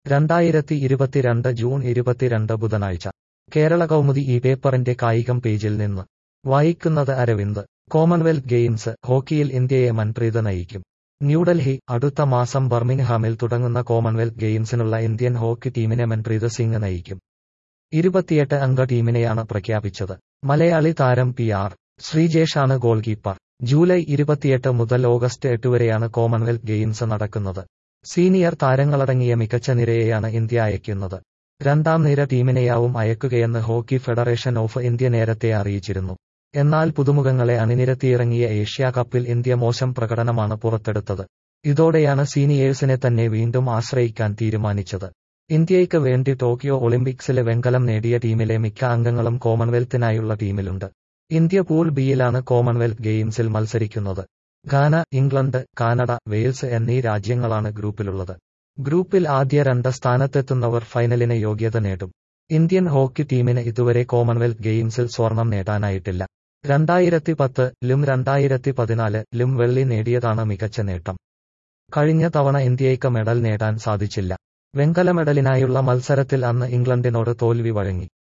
രണ്ടായിരത്തി ഇരുപത്തിരണ്ട് ജൂൺ ഇരുപത്തിരണ്ട് ബുധനാഴ്ച കേരള കൗമുദി ഈ പേപ്പറിന്റെ കായികം പേജിൽ നിന്ന് വായിക്കുന്നത് അരവിന്ദ് കോമൺവെൽത്ത് ഗെയിംസ് ഹോക്കിയിൽ ഇന്ത്യയെ മൻപ്രീത് നയിക്കും ന്യൂഡൽഹി അടുത്ത മാസം ബർമിംഗ്ഹാമിൽ തുടങ്ങുന്ന കോമൺവെൽത്ത് ഗെയിംസിനുള്ള ഇന്ത്യൻ ഹോക്കി ടീമിനെ മൻപ്രീത് സിംഗ് നയിക്കും ഇരുപത്തിയെട്ട് അംഗ ടീമിനെയാണ് പ്രഖ്യാപിച്ചത് മലയാളി താരം പി ആർ ശ്രീജേഷാണ് ഗോൾ കീപ്പർ ജൂലൈ ഇരുപത്തിയെട്ട് മുതൽ ഓഗസ്റ്റ് എട്ട് വരെയാണ് കോമൺവെൽത്ത് ഗെയിംസ് നടക്കുന്നത് സീനിയർ താരങ്ങളടങ്ങിയ മികച്ച നിരയെയാണ് ഇന്ത്യ അയക്കുന്നത് രണ്ടാം നിര ടീമിനെയാവും അയക്കുകയെന്ന് ഹോക്കി ഫെഡറേഷൻ ഓഫ് ഇന്ത്യ നേരത്തെ അറിയിച്ചിരുന്നു എന്നാൽ പുതുമുഖങ്ങളെ അണിനിരത്തിയിറങ്ങിയ ഏഷ്യാ കപ്പിൽ ഇന്ത്യ മോശം പ്രകടനമാണ് പുറത്തെടുത്തത് ഇതോടെയാണ് സീനിയേഴ്സിനെ തന്നെ വീണ്ടും ആശ്രയിക്കാൻ തീരുമാനിച്ചത് ഇന്ത്യയ്ക്ക് വേണ്ടി ടോക്കിയോ ഒളിമ്പിക്സിലെ വെങ്കലം നേടിയ ടീമിലെ മിക്ക അംഗങ്ങളും കോമൺവെൽത്തിനായുള്ള ടീമിലുണ്ട് ഇന്ത്യ പൂൾ ബിയിലാണ് കോമൺവെൽത്ത് ഗെയിംസിൽ മത്സരിക്കുന്നത് ഘാന ഇംഗ്ലണ്ട് കാനഡ വെയിൽസ് എന്നീ രാജ്യങ്ങളാണ് ഗ്രൂപ്പിലുള്ളത് ഗ്രൂപ്പിൽ ആദ്യ രണ്ട് സ്ഥാനത്തെത്തുന്നവർ ഫൈനലിന് യോഗ്യത നേടും ഇന്ത്യൻ ഹോക്കി ടീമിന് ഇതുവരെ കോമൺവെൽത്ത് ഗെയിംസിൽ സ്വർണം നേടാനായിട്ടില്ല രണ്ടായിരത്തി പത്ത് ലും രണ്ടായിരത്തി പതിനാല് ലും വെള്ളി നേടിയതാണ് മികച്ച നേട്ടം കഴിഞ്ഞ തവണ ഇന്ത്യയ്ക്ക് മെഡൽ നേടാൻ സാധിച്ചില്ല വെങ്കല മെഡലിനായുള്ള മത്സരത്തിൽ അന്ന് ഇംഗ്ലണ്ടിനോട് തോൽവി വഴങ്ങി